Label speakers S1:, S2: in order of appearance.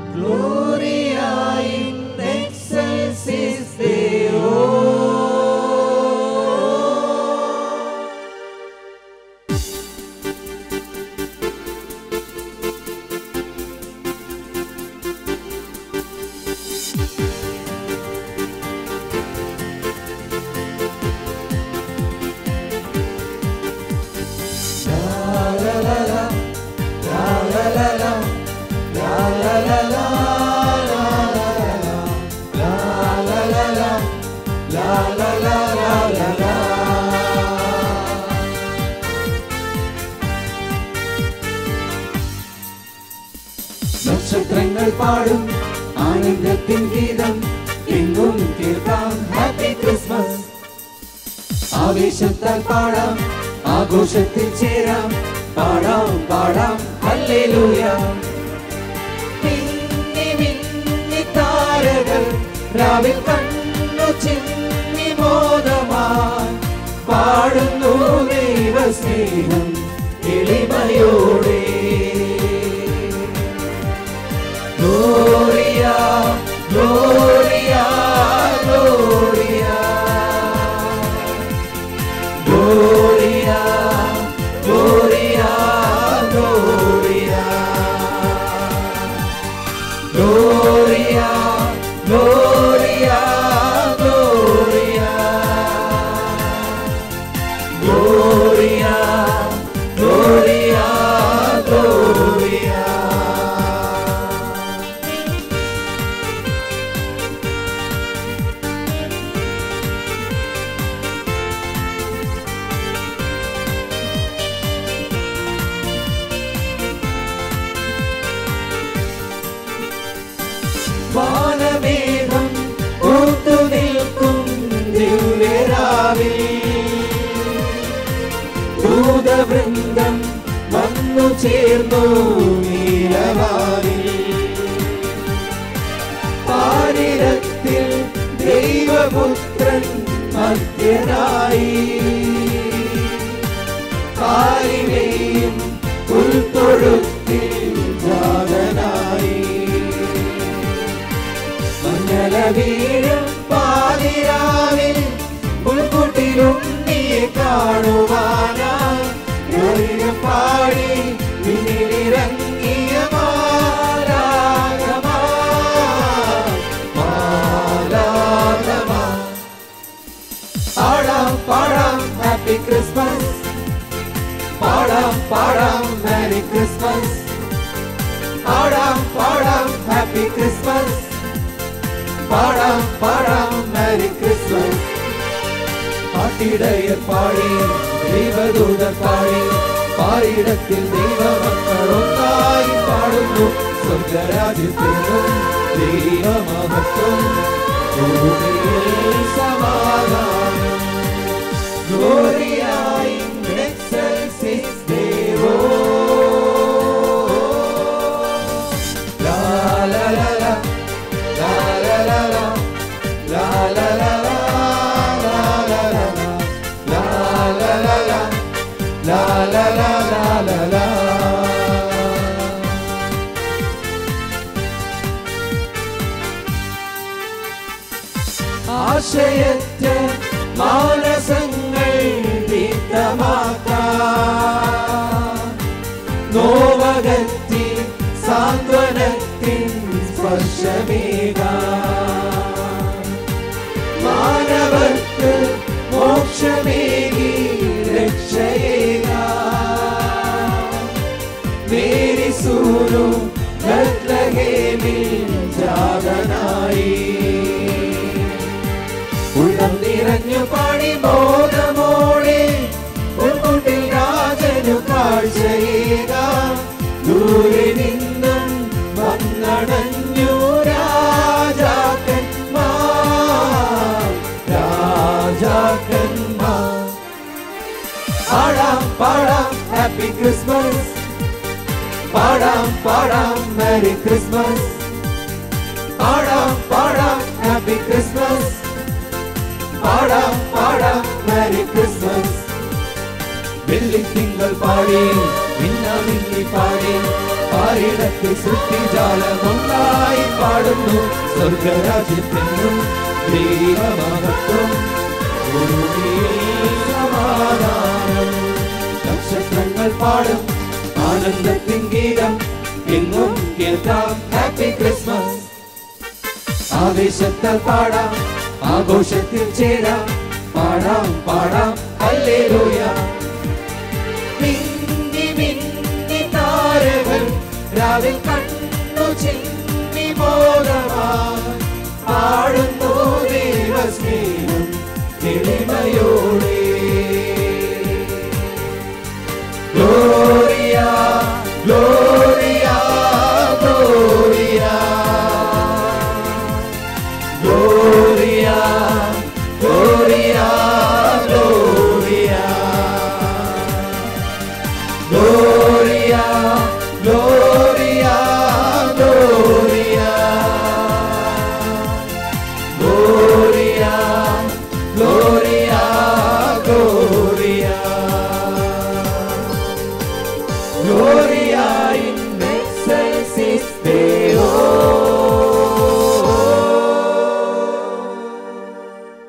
S1: Gloria in excelsis Deo.
S2: നക്ഷത്രങ്ങൾ പാടും ആനന്ദത്തിൻ ഗീതം എങ്ങും കേൾക്കാം ഹാപ്പി ക്രിസ്മസ് ആവേശത്താൽ പാടാം ആഘോഷത്തിൽ ചേരാം പാടാം പാടാം ഹല്ലേലൂയ മിന്നി മിന്നി താരകൾ രാവിൽ കണ്ണു ചിന്നി മോദമായി പാടുന്നു ദൈവസ്നേഹം എളിമയോടെ Gloria, Gloria, Gloria. Gloria, Gloria, Gloria. Gloria, Gloria, Gloria. Gloria, Gloria, Gloria. വാനമേഘം ഓർത്തു നിൽക്കും ദിവ്യരാവിൽ ദൂതവൃന്ദം വന്നു ചേർന്നു നീലവാനിൽ പാരിടത്തിൽ ദൈവപുത്രൻ മധ്യനായി കാലിനെയും ഉൾത്തൊഴുത്തിൽ ജാതനായി മഞ്ഞള വീഴും പാതിരാവിൽ ഉൾക്കൂട്ടിലുണ്ണിയെ കാണുവാനായി ഗൗരികം പാടി വിണ്ണിലിറങ്ങിയ മാലാകമാ മാലാകമാ പാടാം പാടാം ഹാപ്പി ക്രിസ്മസ് പാടാം പാടാം മെരി ക്രിസ്മസ് പാടാം പാടാം ഹാപ്പി ക്രിസ്മസ് പാടാം പാടാം മെരി ക്രിസ്മസ് പാട്ടിടയർ പാടി ദൈവദൂതർ പാടി പാരിടത്തിൽ ദൈവമക്കൾ ഒന്നായി പാടുന്നു സ്വർഗരാജ്യത്തിനും ദൈവമഹത്വം ഭൂമിയിൽ സമാധാനം Gloria in excelsis Deo. La la la la, la la la la, la la la la, la la la la, la la la la, la la la la la la. ആശയറ്റ മാനസങ്ങൾ ദീപ്തമാക്കാൻ നോവകത്തി സാന്ത്വനത്തിൻ സ്പർശമേക മാനവർക്ക് മോക്ഷമേകി രക്ഷയേക മേരി സൂരു ബത്ലഹേമിൽ ജാതനായി ഉള്ളം നിറഞ്ഞു പാടി ബോധമോടെ ഉൾക്കൂട്ടിൽ രാജനു കാഴ്ചയേക ദൂരെ നിന്നും വന്നടഞ്ഞു രാജാക്കന്മാർ രാജാക്കന്മാർ പാടാം പാടാം ഹാപ്പി ക്രിസ്മസ് പാടാം പാടാം മെരി ക്രിസ്മസ് പാടാം പാടാം ഹാപ്പി ക്രിസ്മസ് പാടാം പാടാം മെരി ക്രിസ്മസ് വെള്ളി തിങ്കൾ പാടി മിന്ന മിന്നി പാടി പാരിടത്തിൽ സൃഷ്ടിജാലം ഒന്നായി പാടുന്നു സ്വർഗരാജ്യത്തെന്നും ദൈവമഹത്വം ഭൂമിയിൽ സമാധാനം നക്ഷത്രങ്ങൾ പാടും ആനന്ദത്തിൻ ഗീതം എങ്ങും കേൾക്കാം ഹാപ്പി ക്രിസ്മസ് ആവേശത്താൽ പാടാം ആഘോഷത്തിൽ ചേരാം പാടാം പാടാം ഹല്ലേലൂയ മിന്നി മിന്നി താരകൾ രാവിൽ